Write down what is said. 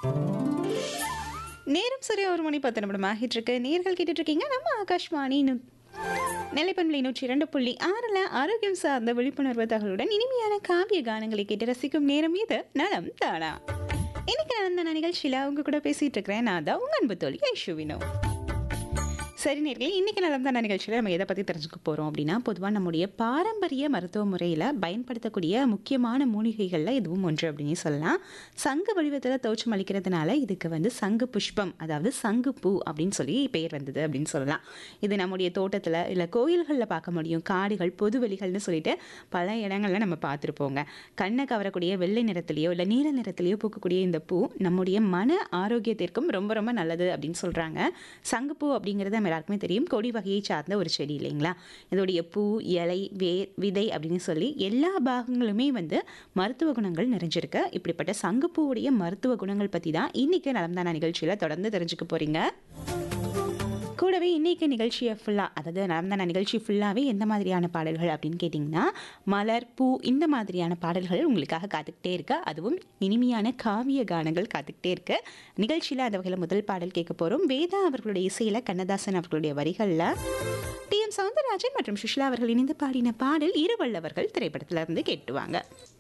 நேரம் சரியா ஒரு மணி பத்து நிமிடம் ஆகிட்டு இருக்கு நேர்கள் கேட்டுட்டு இருக்கீங்க நம்ம ஆகாஷ்வாணி நு- நெல்லைப்பண்பலை நூற்றி இரண்டு புள்ளி ஆறில் ஆரோக்கியம் சார்ந்த விழிப்புணர்வு தகவலுடன் இனிமையான காவிய கானங்களை கேட்டு ரசிக்கும் நேரம் இது நலம் தானா இன்னைக்கு நான் அந்த நிகழ்ச்சியில் அவங்க கூட பேசிட்டு இருக்கிறேன் நான் தான் உங்க அன்பு தோழி ஐஷுவினோ சரி நேர்களே இன்றைக்கி நலம் தான நிகழ்ச்சியில் நம்ம எதை பற்றி தெரிஞ்சுக்க போகிறோம் அப்படின்னா பொதுவாக நம்முடைய பாரம்பரிய மருத்துவ முறையில் பயன்படுத்தக்கூடிய முக்கியமான மூலிகைகளில் இதுவும் ஒன்று அப்படின்னு சொல்லலாம் சங்கு வடிவத்தில் தோற்றம் அளிக்கிறதுனால இதுக்கு வந்து சங்கு புஷ்பம் அதாவது சங்கு பூ அப்படின்னு சொல்லி பெயர் வந்தது அப்படின்னு சொல்லலாம் இது நம்முடைய தோட்டத்தில் இல்லை கோயில்களில் பார்க்க முடியும் காடுகள் பொதுவெளிகள்னு சொல்லிட்டு பல இடங்கள்ல நம்ம பார்த்துருப்போங்க கண்ணை கவரக்கூடிய வெள்ளை நிறத்துலையோ இல்லை நீல நிறத்துலையோ பூக்கக்கூடிய இந்த பூ நம்முடைய மன ஆரோக்கியத்திற்கும் ரொம்ப ரொம்ப நல்லது அப்படின்னு சொல்கிறாங்க சங்குப்பூ அப்படிங்கிறது நம்ம எல்லாருக்குமே தெரியும் கொடி வகையை சார்ந்த ஒரு செடி இல்லைங்களா இதோடைய பூ இலை வேர் விதை அப்படின்னு சொல்லி எல்லா பாகங்களுமே வந்து மருத்துவ குணங்கள் நிறைஞ்சிருக்கு இப்படிப்பட்ட சங்குப்பூவுடைய மருத்துவ குணங்கள் பற்றி தான் இன்னைக்கு நலம்தானா நிகழ்ச்சியில் தொடர்ந்து தெரிஞ்சுக்க போகிறீங்க கூடவே இன்னைக்கு நிகழ்ச்சியை ஃபுல்லாக அதாவது நடந்த நிகழ்ச்சி ஃபுல்லாகவே எந்த மாதிரியான பாடல்கள் அப்படின்னு கேட்டிங்கன்னா மலர் பூ இந்த மாதிரியான பாடல்கள் உங்களுக்காக காத்துக்கிட்டே இருக்கு அதுவும் இனிமையான காவிய கானங்கள் காத்துக்கிட்டே இருக்கு நிகழ்ச்சியில் அந்த வகையில் முதல் பாடல் கேட்க போகிறோம் வேதா அவர்களுடைய இசையில் கண்ணதாசன் அவர்களுடைய வரிகளில் டி எம் சவுந்தரராஜன் மற்றும் சுஷ்லா அவர்கள் இணைந்து பாடின பாடல் இருவல்லவர்கள் திரைப்படத்துல இருந்து கேட்டுவாங்க